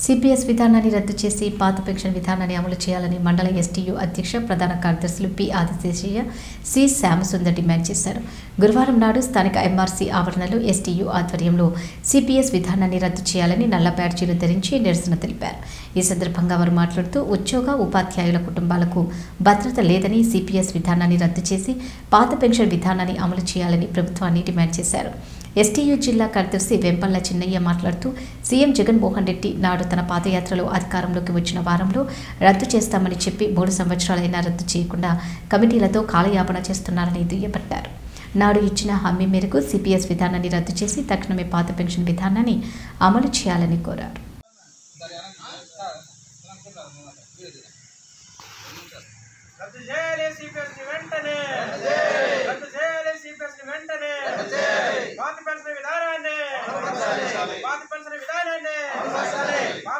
CPS విధానాన్ని రద్దు చేసి పాత పెన్షన్ విధానాన్ని అమలు చేయాలని మండల ఎస్టీయూ అధ్యక్ష ప్రధాన కార్యదర్శులు P Adiseshaiah C Syamasundar demand చేశారు గురువారం నాడు స్థానిక ఎంఆర్సీ ఆవరణలో ఎస్టీయూ ఆధ్వర్యంలో సిపిఎస్ విధానాన్ని రద్దు చేయాలని నల్ల బ్యాడ్జీలు ధరించి నిరసన తెలిపారు ఈ సందర్భంగా వారు మాట్లాడుతూ ఉద్యోగ ఉపాధ్యాయుల కుటుంబాలకు భద్రత లేదని సిపిఎస్ విధానాన్ని రద్దు చేసి పాత పెన్షన్ విధానాన్ని అమలు చేయాలని ప్రభుత్వాన్ని డిమాండ్ చేశారు ఎస్టీయూ జిల్లా కార్యదర్శి వెంపల్ల చిన్నయ్య మాట్లాడుతూ సీఎం జగన్మోహన్ రెడ్డి నాడు తన పాదయాత్రలో అధికారంలోకి వచ్చిన వారంలో రద్దు చేస్తామని చెప్పి మూడు సంవత్సరాలైనా రద్దు చేయకుండా కమిటీలతో కాలయాపన చేస్తున్నారని దుయ్యబట్టారు నాడు ఇచ్చిన హామీ మేరకు సిపిఎస్ విధానాన్ని రద్దు చేసి తక్షణమే పాత పెన్షన్ విధానాన్ని అమలు చేయాలని కోరారు రద్దు చేయాలి సిపిఎస్ ని వెంటనే రద్దు చేయాలి సిపిఎస్ ని వెంటనే పాత పెన్షన్ విధానాన్ని పాత పెన్షన్ విధానాన్ని